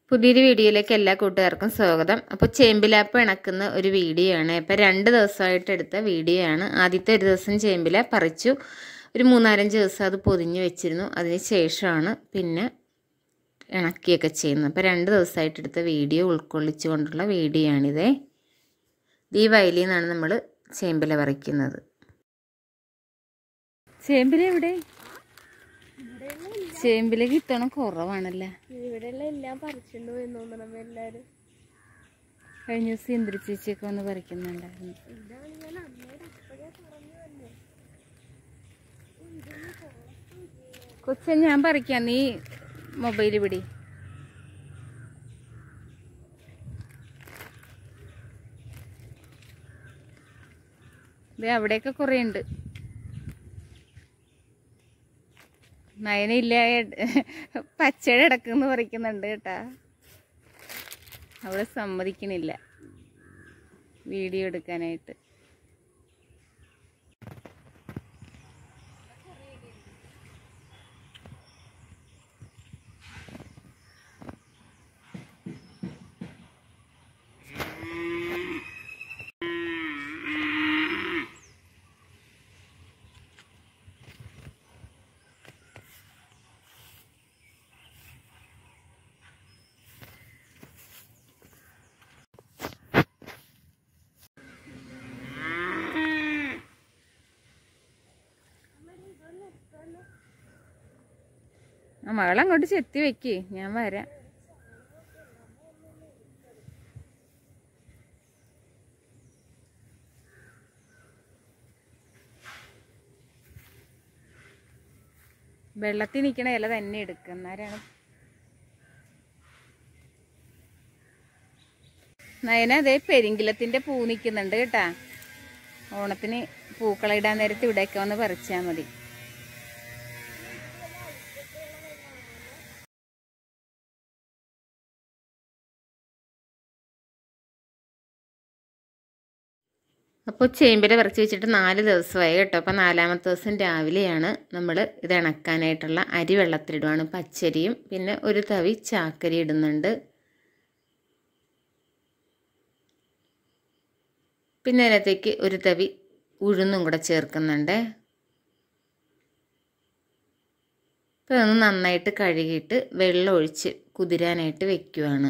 പുതിയൊരു വീഡിയോയിലേക്ക് എല്ലാ കൂട്ടുകാർക്കും സ്വാഗതം അപ്പോൾ ചേമ്പിലാപ്പ് ഇണക്കുന്ന ഒരു വീഡിയോ ആണ് അപ്പോൾ രണ്ട് ദിവസമായിട്ട് എടുത്ത വീഡിയോ ആണ് ആദ്യത്തെ ഒരു ദിവസം ചേമ്പില പറിച്ചു ഒരു മൂന്നാലഞ്ച് ദിവസം അത് പൊതിഞ്ഞ് വെച്ചിരുന്നു അതിന് ശേഷമാണ് പിന്നെ ഇണക്കിയൊക്കെ ചെയ്യുന്നത് അപ്പോൾ രണ്ട് ദിവസമായിട്ട് എടുത്ത വീഡിയോ ഉൾക്കൊള്ളിച്ചു കൊണ്ടുള്ള വീഡിയോ ആണിതേ ഈ വയലിൽ നിന്നാണ് നമ്മൾ ചേമ്പില പറിക്കുന്നത് ചേമ്പില എവിടെ ചേമ്പിലേക്ക് ഇത്തവണ കുറവാണല്ലേ ഇവിടെയുള്ള എല്ലാം പറിച്ചിട്ടുണ്ട് പോയി തോന്നണം എല്ലാരും കഴിഞ്ഞ ദിവസം ഇന്ദ്ര ചേച്ചിയൊക്കെ വന്ന് പറിക്കുന്നുണ്ടായിരുന്നു ഇതാണ് ഞാൻ അമ്മയുടെ ഇപ്പോഴേ പറഞ്ഞു തന്നെ കൊച്ച ഞാൻ പറിക്കാം നീ മൊബൈൽ പിടി ദേ അവിടെയൊക്കെ കുറേ ഉണ്ട് നയനില്ല പച്ചയുടെ ഇടക്കുന്ന് പറിക്കുന്നുണ്ട് കേട്ടാ അവള് സമ്മതിക്കണില്ല വീഡിയോ എടുക്കാനായിട്ട് ആ മകൾ അങ്ങോട്ട് ചെത്തി വെക്ക് ഞാൻ വരാം വെള്ളത്തിൽ നിൽക്കണ ഇല തന്നെ എടുക്കുക എന്നാലാണ് നയന അതേ പെരിങ്കിലത്തിന്റെ പൂ നിൽക്കുന്നുണ്ട് കേട്ടാ ഓണത്തിന് പൂക്കളം ഇടാൻ നേരത്ത് ഇവിടെയൊക്കെ വന്ന് പറിച്ചാൽ മതി അപ്പോൾ ചേമ്പില പറിച്ച് വെച്ചിട്ട് നാല് ദിവസമായി കേട്ടോ അപ്പോൾ നാലാമത്തെ ദിവസം രാവിലെയാണ് നമ്മൾ ഇത് ഇണക്കാനായിട്ടുള്ള അരി വെള്ളത്തിലിടുവാണ് പച്ചരിയും പിന്നെ ഒരു തവി ചാക്കരി ഇടുന്നുണ്ട് പിന്നെ അതിനകത്തേക്ക് ഒരു തവി ഉഴുന്നും കൂടെ ചേർക്കുന്നുണ്ട് അപ്പോൾ അതൊന്ന് നന്നായിട്ട് കഴുകിയിട്ട് വെള്ളം ഒഴിച്ച് കുതിരാനായിട്ട് വെക്കുവാണ്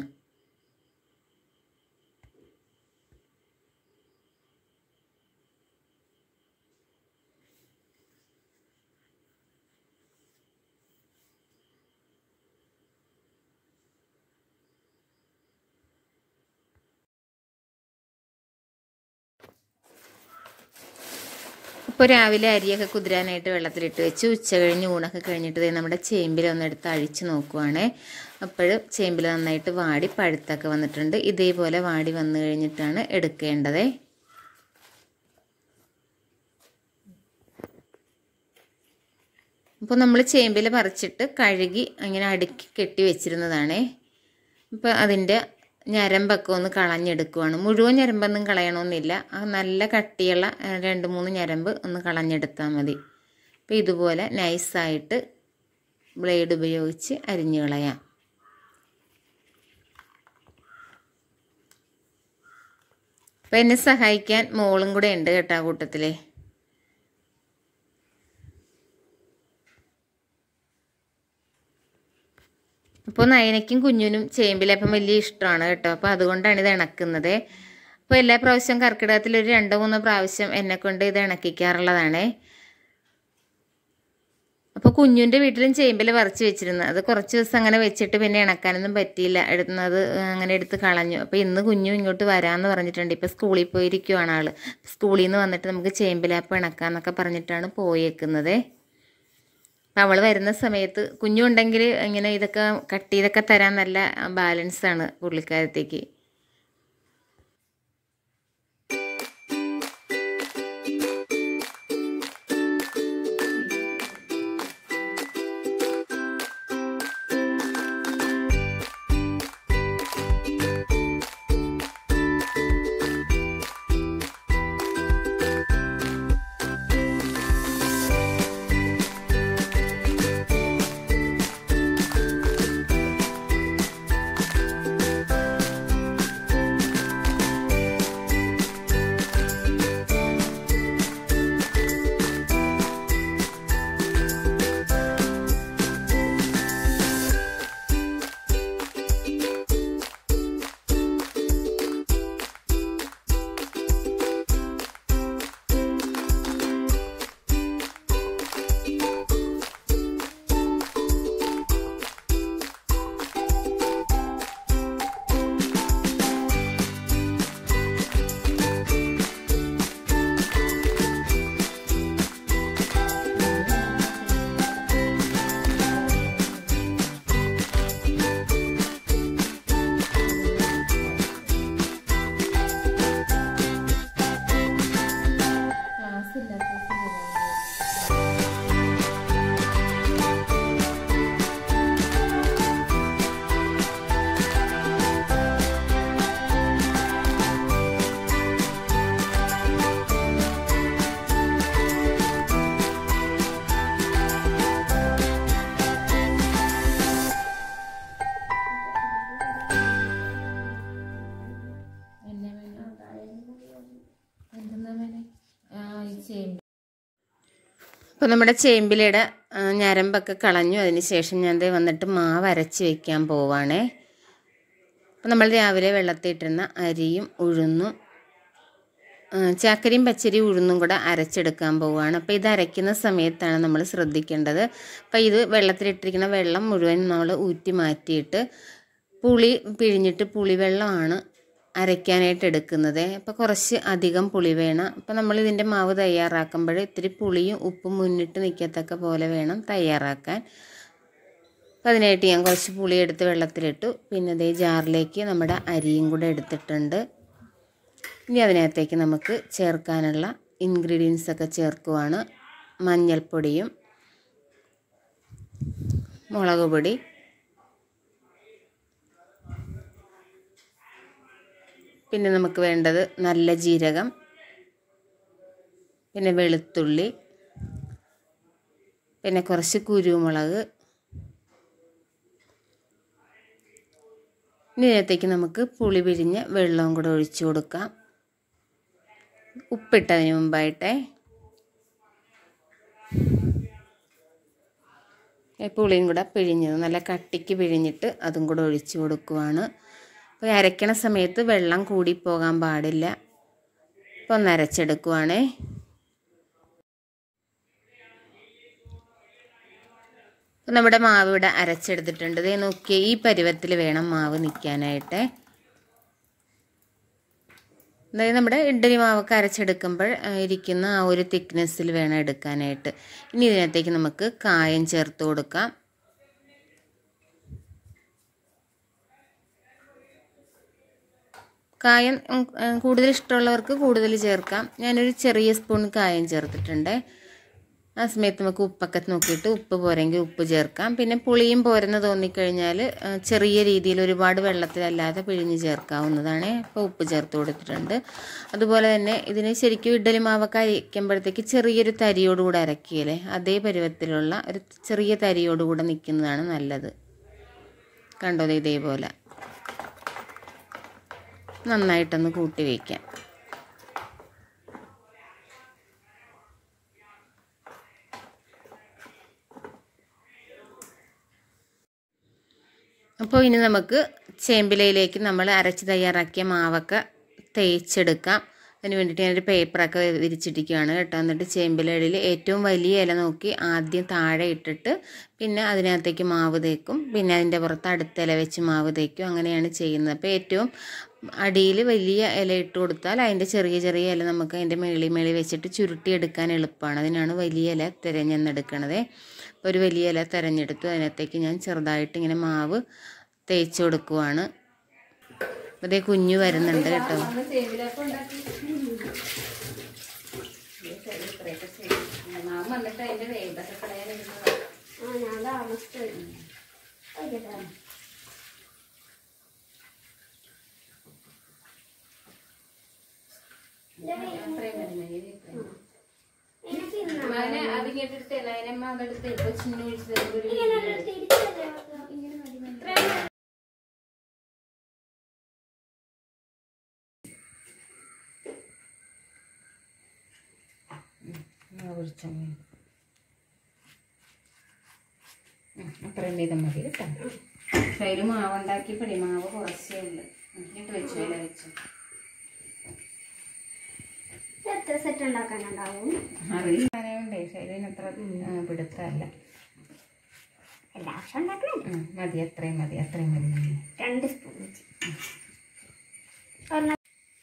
ഇപ്പോൾ രാവിലെ അരിയൊക്കെ കുതിരാനായിട്ട് വെള്ളത്തിലിട്ട് വെച്ച് ഉച്ച കഴിഞ്ഞ് ഊണൊക്കെ കഴിഞ്ഞിട്ട് ദേ നമ്മുടെ ചേമ്പിൽ ഒന്നെടുത്ത് അഴിച്ച് നോക്കുവാണേ അപ്പോൾ ചേമ്പിൽ നന്നായിട്ട് വാടി പഴുത്തൊക്കെ വന്നിട്ടുണ്ട് ഇതേപോലെ വാടി വന്നു കഴിഞ്ഞിട്ടാണ് എടുക്കേണ്ടത് അപ്പോൾ നമ്മൾ ചേമ്പിൽ പറിച്ചിട്ട് കഴുകി അങ്ങനെ അടുക്കി കെട്ടി വെച്ചിരുന്നതാണേ അപ്പോൾ അതിൻ്റെ ഞരമ്പൊക്കെ ഒന്ന് കളഞ്ഞെടുക്കുവാണ് മുഴുവൻ ഞരമ്പൊന്നും കളയണമെന്നില്ല ആ നല്ല കട്ടിയുള്ള രണ്ട് മൂന്ന് ഞരമ്പ് ഒന്ന് കളഞ്ഞെടുത്താൽ മതി അപ്പോൾ ഇതുപോലെ നൈസായിട്ട് ബ്ലേഡ് ഉപയോഗിച്ച് അരിഞ്ഞു കളയാം അപ്പോൾ എന്നെ സഹായിക്കാൻ മോളും കൂടെ ഉണ്ട് കേട്ടോ ആ കൂട്ടത്തിലേ അപ്പോൾ നയനയ്ക്കും കുഞ്ഞിനും ചേമ്പിലപ്പം വലിയ ഇഷ്ടമാണ് കേട്ടോ അപ്പോൾ അതുകൊണ്ടാണ് ഇത് ഇണക്കുന്നത് അപ്പോൾ എല്ലാ പ്രാവശ്യം കർക്കിടകത്തിൽ ഒരു രണ്ടോ മൂന്നോ പ്രാവശ്യം എന്നെ കൊണ്ട് ഇത് ഇണക്കിക്കാറുള്ളതാണ് അപ്പോൾ കുഞ്ഞുൻ്റെ വീട്ടിലും ചേമ്പിൽ പറിച്ച് വെച്ചിരുന്നു അത് കുറച്ച് ദിവസം അങ്ങനെ വെച്ചിട്ട് പിന്നെ ഇണക്കാനൊന്നും പറ്റിയില്ല എടുക്കുന്നത് അങ്ങനെ എടുത്ത് കളഞ്ഞു അപ്പോൾ ഇന്ന് കുഞ്ഞു ഇങ്ങോട്ട് വരാമെന്ന് പറഞ്ഞിട്ടുണ്ട് ഇപ്പോൾ സ്കൂളിൽ പോയിരിക്കുവാണ് ആൾ സ്കൂളിൽ നിന്ന് വന്നിട്ട് നമുക്ക് ചേമ്പിലാപ്പ് ഇണക്കാന്നൊക്കെ പറഞ്ഞിട്ടാണ് പോയേക്കുന്നത് അപ്പം അവൾ വരുന്ന സമയത്ത് കുഞ്ഞുണ്ടെങ്കിൽ ഇങ്ങനെ ഇതൊക്കെ കട്ട് ചെയ്തൊക്കെ തരാൻ നല്ല ബാലൻസ് ആണ് പുള്ളിക്കാരത്തേക്ക് അപ്പോൾ നമ്മുടെ ചേമ്പിലയുടെ ആ, ഞരമ്പൊക്കെ കളഞ്ഞു അതിന് ശേഷം ഞാൻ ദേ വന്നിട്ട് മാവ് അരച്ച് വെക്കാൻ പോവാണേ അപ്പോൾ നമ്മൾ രാവിലെ വെള്ളത്തിയിട്ടിരുന്ന അരിയും ഉഴുന്നും ആ, ചാക്കരിയും പച്ചരിയും ഉഴുന്നും കൂടെ അരച്ചെടുക്കാൻ പോവുകയാണ് അപ്പോൾ ഇത് അരയ്ക്കുന്ന സമയത്താണ് നമ്മൾ ശ്രദ്ധിക്കേണ്ടത് അപ്പോൾ ഇത് വെള്ളത്തിലിട്ടിരിക്കുന്ന വെള്ളം മുഴുവൻ നമ്മൾ ഊറ്റി മാറ്റിയിട്ട് പുളി പിഴിഞ്ഞിട്ട് പുളിവെള്ളമാണ് അരയ്ക്കാനായിട്ട് എടുക്കുന്നത് അപ്പോൾ കുറച്ച് അധികം പുളി വേണം അപ്പോൾ നമ്മൾ ഇതിൻ്റെ മാവ് തയ്യാറാക്കുമ്പോൾ ഇത്തിരി പുളിയും ഉപ്പും മുന്നിട്ട് നിൽക്കത്തക്ക പോലെ വേണം തയ്യാറാക്കാൻ അപ്പോൾ അതിനായിട്ട് ഞാൻ കുറച്ച് പുളി എടുത്ത് വെള്ളത്തിലിട്ടു പിന്നെ ഇതേ ജാറിലേക്ക് നമ്മുടെ അരിയും കൂടെ എടുത്തിട്ടുണ്ട് ഇനി അതിനകത്തേക്ക് നമുക്ക് ചേർക്കാനുള്ള ഇൻഗ്രീഡിയൻസ് ഒക്കെ ചേർക്കുവാണ് മഞ്ഞൾപ്പൊടിയും മുളക് പൊടി പിന്നെ നമുക്ക് വേണ്ടത് നല്ല ജീരകം പിന്നെ വെളുത്തുള്ളി പിന്നെ കുറച്ച് കുരുമുളക് ഇനി ഇതിനകത്തേക്ക് നമുക്ക് പുളി പിഴിഞ്ഞ് വെള്ളവും കൂടെ ഒഴിച്ചു കൊടുക്കാം ഉപ്പിട്ടതിന് മുമ്പായിട്ടേ ഈ പുളിയും കൂടെ പിഴിഞ്ഞത് നല്ല കട്ടിക്ക് പിഴിഞ്ഞിട്ട് അതും കൂടെ ഒഴിച്ചു കൊടുക്കുവാണ് അപ്പോൾ അരയ്ക്കണ സമയത്ത് വെള്ളം കൂടിപ്പോകാൻ പാടില്ല അപ്പോൾ ഒന്ന് അരച്ചെടുക്കുവാണേ അപ്പോൾ നമ്മുടെ മാവ് ഇവിടെ അരച്ചെടുത്തിട്ടുണ്ട് ഇത് നോക്കിയേ ഈ പരുവത്തിൽ വേണം മാവ് നിൽക്കാനായിട്ട് അതായത് നമ്മുടെ ഇഡ്ഡലി മാവൊക്കെ അരച്ചെടുക്കുമ്പോൾ ആ, ഇരിക്കുന്ന ആ ഒരു തിക്നെസ്സിൽ വേണം എടുക്കാനായിട്ട് ഇനി ഇതിനകത്തേക്ക് നമുക്ക് കായം ചേർത്ത് കൊടുക്കാം കായം ഉം, ആ, കൂടുതൽ ഇഷ്ടമുള്ളവർക്ക് കൂടുതൽ ചേർക്കാം ഞാനൊരു ചെറിയ സ്പൂൺ കായം ചേർത്തിട്ടുണ്ട് ആ സമയത്ത് നമുക്ക് ഉപ്പൊക്കെ നോക്കിയിട്ട് ഉപ്പ് പോരെങ്കിൽ ഉപ്പ് ചേർക്കാം പിന്നെ പുളിയും പോരെന്ന് തോന്നിക്കഴിഞ്ഞാൽ ആ, ചെറിയ രീതിയിൽ ഒരുപാട് വെള്ളത്തിലല്ലാതെ പിഴിഞ്ഞ് ചേർക്കാവുന്നതാണ് അപ്പോൾ ഉപ്പ് ചേർത്ത് കൊടുത്തിട്ടുണ്ട് അതുപോലെ തന്നെ ഇതിന് ശരിക്കും ഇഡ്ഡലി മാവൊക്കെ അരയ്ക്കുമ്പോഴത്തേക്ക് ചെറിയൊരു തരിയോടുകൂടെ അരക്കിയല്ലേ അതേ പരുവത്തിലുള്ള ഒരു ചെറിയ തരിയോടുകൂടെ നിൽക്കുന്നതാണ് നല്ലത് കണ്ടോ ദേ ഇതേപോലെ നന്നായിട്ടൊന്ന് കൂട്ടി വയ്ക്കാം അപ്പോൾ ഇനി നമുക്ക് ചേമ്പിലയിലേക്ക് നമ്മൾ അരച്ച് തയ്യാറാക്കിയ മാവൊക്കെ തേച്ചെടുക്കാം അതിന് വേണ്ടിയിട്ട് ഞാനൊരു പേപ്പറൊക്കെ വിരിച്ചിട്ടിരിക്കുകയാണ് കേട്ടോ എന്നിട്ട് ചേമ്പിലയിൽ ഏറ്റവും വലിയ ഇല നോക്കി ആദ്യം താഴെ ഇട്ടിട്ട് പിന്നെ അതിനകത്തേക്ക് മാവ് തേക്കും പിന്നെ അതിൻ്റെ പുറത്ത് അടുത്ത ഇല വെച്ച് മാവ് തേക്കും അങ്ങനെയാണ് ചെയ്യുന്നത് അപ്പോൾ ഏറ്റവും അടിയിൽ വലിയ ഇല ഇട്ട് കൊടുത്താൽ അതിൻ്റെ ചെറിയ ചെറിയ ഇല നമുക്ക് അതിൻ്റെ മേളി മേളി വെച്ചിട്ട് ചുരുട്ടിയെടുക്കാൻ എളുപ്പമാണ് അതിനാണ് വലിയ ഇല തിരഞ്ഞെന്നെടുക്കണത് അപ്പോൾ ഒരു വലിയ ഇല തിരഞ്ഞെടുത്തു അതിനകത്തേക്ക് ഞാൻ ചെറുതായിട്ട് ഇങ്ങനെ മാവ് തേച്ച് കൊടുക്കുവാണ് അപ്പോൾ അതേ കുഞ്ഞു വരുന്നുണ്ട് കേട്ടോ മാവ് വന്നിട്ട് അതിൻ്റെ വേഗതൊക്കെ കളയാനിരുന്നതാണ് ആ ഞാൻ താമസിച്ചു ആയിക്കോട്ടെ അത്രയും മതി എനിക്ക് ഇന്ന് മകനെ അത് കേട്ടിട്ട് അതിനമ്മ അതെടുത്ത് കൊച്ചിനെ വിളിച്ച് തരുമ്പോൾ ഒരു ഇങ്ങനെ വീഡിയോ എടുത്തു. തിരിച്ചല്ലേ വെക്കുക? ഇങ്ങനെ മതി മതി. ഇത്രയും മാവ് ഒഴിച്ചാൽ മതി. ഉം, അത്രയും വീതം മതി കേട്ടോ കയ്യിൽ മാവ് ഉണ്ടാക്കിയപ്പോഴേ മാവ് കുറച്ചേ ഉള്ളു എന്നിട്ട് വെച്ചു ഇല വെച്ചു എത്ര സെറ്റ് ഉണ്ടാക്കാനുണ്ടാവും അറിയുണ്ടേ ശരീരം അത്ര ആ, പിടുത്തമല്ല എല്ലാ വർഷം ഉണ്ടാക്കണം ഉം, മതി അത്രയും മതി അത്രയും മതി മതി. രണ്ട് സ്പൂൺ വെച്ച് ഒരെണ്ണം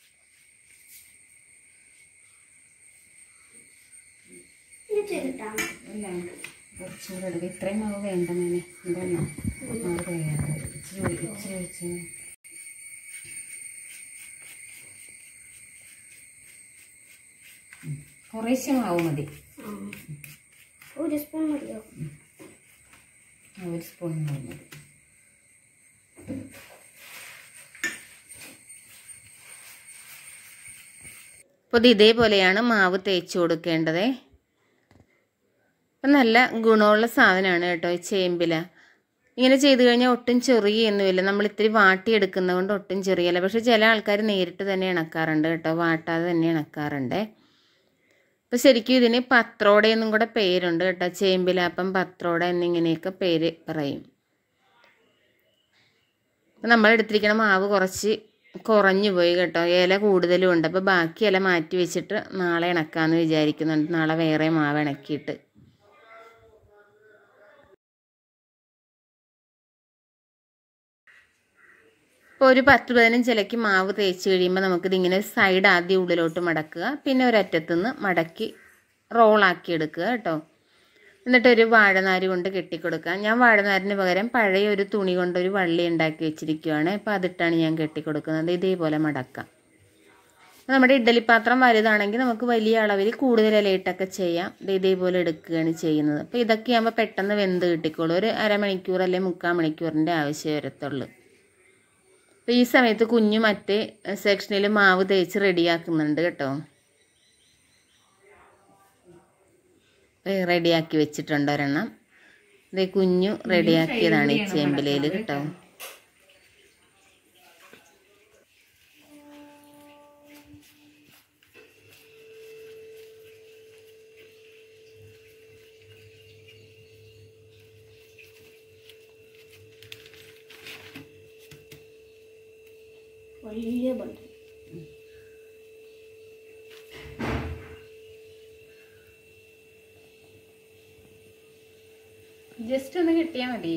ഇത് ചെറുട്ടാ ഇല്ല കുറച്ചും കൂടെ എടുക്കുക ഇത്രയും മാവ് വേണ്ട മോനെ ഇതെണ്ണ മാവ് തയ്യാറ് ഇച്ചിരി ഒഴി- ഇച്ചിരി ഒഴിച്ചു കുറേശ്ശെ മാവ് മതി ആ. ഒരു സ്പൂൺ മതിയോ ആ, ഒരു സ്പൂൺ മാവ് മതി അപ്പോൾ ഇത് ഇതേപോലെയാണ് മാവ് തേച്ച് കൊടുക്കേണ്ടത് അപ്പം നല്ല ഗുണമുള്ള സാധനമാണ് കേട്ടോ ഈ ചേമ്പില ഇങ്ങനെ ചെയ്ത് കഴിഞ്ഞാൽ ഒട്ടും ചെറിയൊന്നുമില്ല നമ്മൾ ഇത്തിരി വാട്ടിയെടുക്കുന്നത് കൊണ്ട് ഒട്ടും ചെറിയല്ല പക്ഷെ ചില ആൾക്കാർ നേരിട്ട് തന്നെ ഇണക്കാറുണ്ട് കേട്ടോ വാട്ടാതെ തന്നെ ഇണക്കാറുണ്ട് അപ്പോൾ ശരിക്കും ഇതിന് പത്രോട എന്നും കൂടെ പേരുണ്ട് കേട്ടോ ചേമ്പിലാപ്പം പത്രോട എന്നിങ്ങനെയൊക്കെ പേര് പറയും അപ്പോൾ നമ്മൾ എടുത്തിരിക്കുന്ന മാവ് കുറച്ച് കുറഞ്ഞു പോയി കേട്ടോ ഇല കൂടുതലും ഉണ്ട് അപ്പോൾ ബാക്കി ഇല മാറ്റി വെച്ചിട്ട് നാളെ ഇണക്കാമെന്ന് വിചാരിക്കുന്നുണ്ട് നാളെ വേറെ മാവ് ഇണക്കിയിട്ട് ഇപ്പോൾ ഒരു പത്ത് പതിനഞ്ച് ഇലയ്ക്ക് മാവ് തേച്ച് കഴിയുമ്പോൾ നമുക്കിത് ഇങ്ങനെ സൈഡ് ആദ്യം ഉള്ളിലോട്ട് മടക്കുക പിന്നെ ഒരറ്റത്തുനിന്ന് മടക്കി റോളാക്കി എടുക്കുക കേട്ടോ എന്നിട്ട് ഒരു വാഴനാര് കൊണ്ട് കെട്ടിക്കൊടുക്കുക ഞാൻ വാഴനാരിന് പകരം പഴയ ഒരു തുണി കൊണ്ട് ഒരു വള്ളി ഉണ്ടാക്കി വെച്ചിരിക്കുകയാണ് അപ്പോൾ അതിട്ടാണ് ഞാൻ കെട്ടിക്കൊടുക്കുന്നത് ഇതേപോലെ മടക്കാം നമ്മുടെ ഇഡ്ഡലിപ്പാത്രം വലുതാണെങ്കിൽ നമുക്ക് വലിയ അളവിൽ കൂടുതൽ ഇലയിട്ടൊക്കെ ചെയ്യാം ഇത് ഇതേപോലെ എടുക്കുകയാണ് ചെയ്യുന്നത് അപ്പോൾ ഇതൊക്കെ ആകുമ്പോൾ പെട്ടെന്ന് വെന്ത് കിട്ടിക്കോളും ഒരു അരമണിക്കൂർ അല്ലെങ്കിൽ മുക്കാൽ മണിക്കൂറിൻ്റെ ആവശ്യം വരത്തുള്ളൂ അപ്പോൾ ഈ സമയത്ത് കുഞ്ഞു മറ്റേ സെക്ഷനിൽ മാവ് തേച്ച് റെഡിയാക്കുന്നുണ്ട് കേട്ടോ റെഡിയാക്കി വെച്ചിട്ടുണ്ട് ഒരെണ്ണം ഇത് കുഞ്ഞു റെഡിയാക്കിയതാണ് ഈ ചേമ്പിലയിൽ കേട്ടോ വലിയ ബണ്ട് ജസ്റ്റ് ഒന്ന് കിട്ടിയാൽ മതി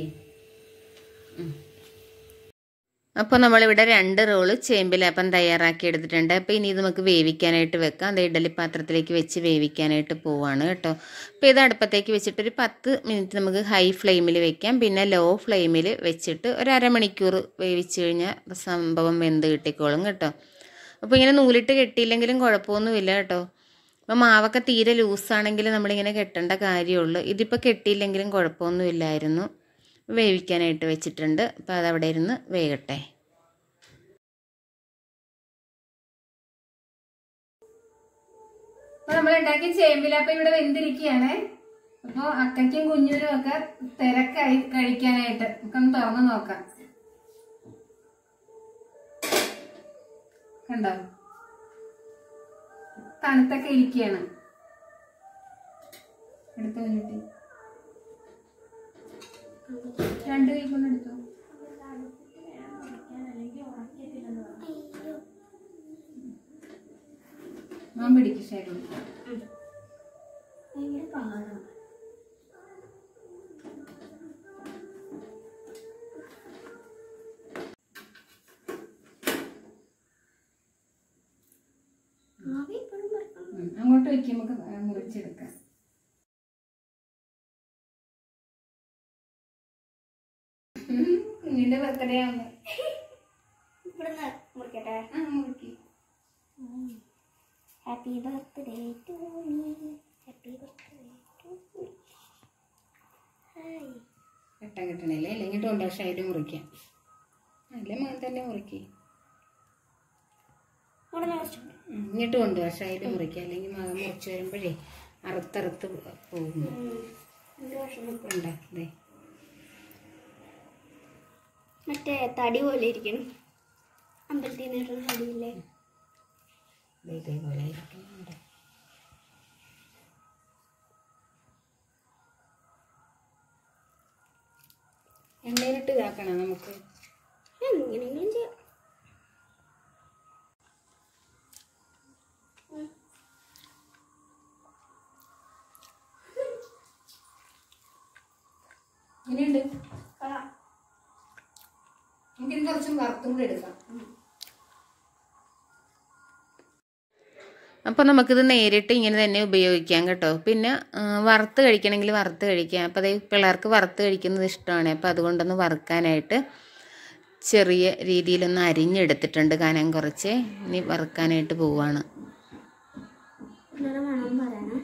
അപ്പോൾ നമ്മളിവിടെ രണ്ട് റോള് ചേമ്പിലപ്പം തയ്യാറാക്കി എടുത്തിട്ടുണ്ട് അപ്പോൾ ഇനി ഇത് നമുക്ക് വേവിക്കാനായിട്ട് വെക്കാം അത് ഇഡലി പാത്രത്തിലേക്ക് വെച്ച് വേവിക്കാനായിട്ട് പോവാണ് കേട്ടോ അപ്പോൾ ഇത് അടുപ്പത്തേക്ക് വെച്ചിട്ട് ഒരു പത്ത് മിനിറ്റ് നമുക്ക് ഹൈ ഫ്ലെയിമിൽ വെക്കാം പിന്നെ ലോ ഫ്ലെയിമിൽ വെച്ചിട്ട് ഒരു അരമണിക്കൂർ വേവിച്ച് കഴിഞ്ഞാൽ സംഭവം വെന്ത് കിട്ടിക്കോളും കേട്ടോ അപ്പോൾ ഇങ്ങനെ നൂലിട്ട് കെട്ടിയില്ലെങ്കിലും കുഴപ്പമൊന്നുമില്ല കേട്ടോ അപ്പോൾ മാവൊക്കെ തീരെ ലൂസാണെങ്കിൽ നമ്മളിങ്ങനെ കെട്ടേണ്ട കാര്യമുള്ളൂ ഇതിപ്പോൾ കെട്ടിയില്ലെങ്കിലും കുഴപ്പമൊന്നുമില്ലായിരുന്നു വേവിക്കാനായിട്ട് വെച്ചിട്ടുണ്ട് അപ്പോൾ അതവിടെ ഇരുന്ന് വേകട്ടെ അപ്പൊ നമ്മൾ ഉണ്ടാക്കിയ ചേമ്പിലപ്പം ഇവിടെ വെന്തിരിക്കുകയാണ് അപ്പോൾ അക്കയ്ക്കും കുഞ്ഞിനും ഒക്കെ തിരക്കായി കഴിക്കാനായിട്ട് നമുക്കൊന്ന് തുറന്ന് നോക്കാം കണ്ടോ തണുത്തൊക്കെ ഇരിക്കുകയാണ് എടുത്തു കുഞ്ഞുട്ടി രണ്ട് കൈ കൊണ്ട് എടുത്തു മാൻ പിടിക്കും ശരി ഭയങ്കര പാടാണ് ആവി ഇപ്പോഴും പറക്കണം ഉം, അങ്ങോട്ട് വെക്കും നമുക്ക് മുറിച്ചെടുക്കാം ഉം, കുഞ്ഞിന്റെ ബർത്ത്ഡേ ആണ് ഇവിടുന്ന് മുറിക്കട്ടെ ആ മുറിക്കി happy birthday to me happy birthday to me hi വെട്ടം കിട്ടണില്ലേ അല്ലെങ്കിൽ കൊണ്ട് പക്ഷേ അതിൽ മുറിക്കാം അല്ലേ മാൻ തന്നെ മുറിക്കി അവിടെ നോച്ചു ഇങ്ങോട്ട് കൊണ്ട് പക്ഷേ അതിൽ മുറിക്കാം അല്ലെങ്കിൽ മകൻ മുറിച്ച് വരുമ്പോഴേ അറുത്തറുത്ത് പോകും രണ്ട് വർഷം ഉണ്ടാക്കതേ മറ്റേ തടി പോലെ ഇരിക്കണം അമ്പലത്തിൽ നിന്ന് തടിയില്ലേ ഇതേപോലെ ഇരിക്കുന്നുണ്ട് എണ്ണയിലിട്ട് ഇതാക്കണം നമുക്ക് എങ്ങനെയെങ്കിലും ചെയ്യാം ഇങ്ങനെയുണ്ട് കൊള്ളാം നമുക്കിനി കുറച്ചും വറുത്തും കൂടി എടുക്കാം അപ്പോൾ നമുക്കിത് നേരിട്ട് ഇങ്ങനെ തന്നെ ഉപയോഗിക്കാം കേട്ടോ പിന്നെ ആ, വറുത്ത് കഴിക്കണമെങ്കിൽ വറുത്ത് കഴിക്കാം അപ്പോൾ അത് പിള്ളേർക്ക് വറുത്ത് കഴിക്കുന്നത് ഇഷ്ടമാണ് അപ്പോൾ അതുകൊണ്ടൊന്ന് വറുക്കാനായിട്ട് ചെറിയ രീതിയിലൊന്ന് അരിഞ്ഞെടുത്തിട്ടുണ്ട് കനം കുറച്ച് ഇനി വറുക്കാനായിട്ട് പോവാണ് നല്ല മണം പറയണം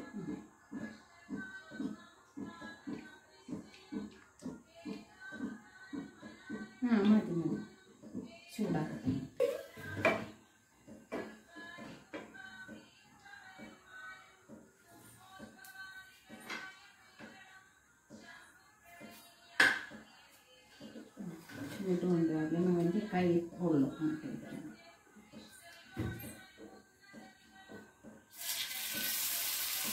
ആ മതി മതി ചൂടാക്കട്ടെ ചൂട് കൊണ്ടുപോകാം അവൻ്റെ കൈ കൊള്ളും അങ്ങോട്ട് ഇരിക്കാൻ.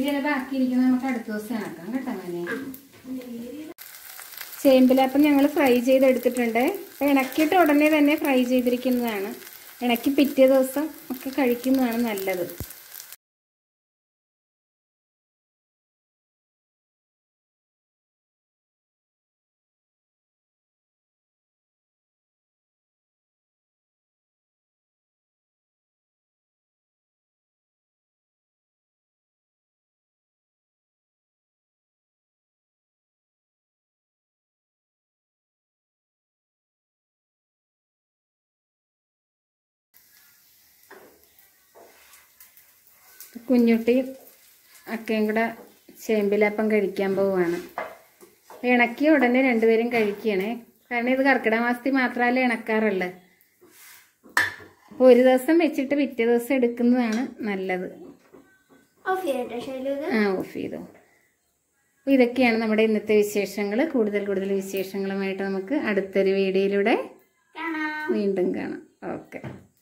ചില ബാക്കിയിരിക്കുന്നത് നമുക്ക് അടുത്ത ദിവസം ഇണക്കാം കേട്ടോ മോനെ ചേമ്പിലപ്പം ഞങ്ങൾ ഫ്രൈ ചെയ്തെടുത്തിട്ടുണ്ട് അപ്പോൾ ഇണക്കിയിട്ട് ഉടനെ തന്നെ ഫ്രൈ ചെയ്തിരിക്കുന്നതാണ് ഇണക്കി പിറ്റേ ദിവസം ഒക്കെ കഴിക്കുന്നതാണ് നല്ലത് കുഞ്ഞുട്ടിയും അക്കയും കൂടെ ചേമ്പിലപ്പം കഴിക്കാൻ പോവുകയാണ് ഇണക്കി ഉടനെ രണ്ടുപേരും കഴിക്കണേ കാരണം ഇത് കർക്കിടക മാസത്തിൽ മാത്രമല്ലേ ഇണക്കാറുള്ളു അപ്പോൾ ഒരു ദിവസം വെച്ചിട്ട് പിറ്റേ ദിവസം എടുക്കുന്നതാണ് നല്ലത് ഓഫ് ചെയ്യട്ടെ ശൈലു ഇത് ആ ഓഫ് ചെയ്തോ അപ്പോൾ ഇതൊക്കെയാണ് നമ്മുടെ ഇന്നത്തെ വിശേഷങ്ങൾ കൂടുതൽ കൂടുതൽ വിശേഷങ്ങളുമായിട്ട് നമുക്ക് അടുത്തൊരു വീഡിയോയിലൂടെ കാണാം വീണ്ടും കാണാം ഓക്കെ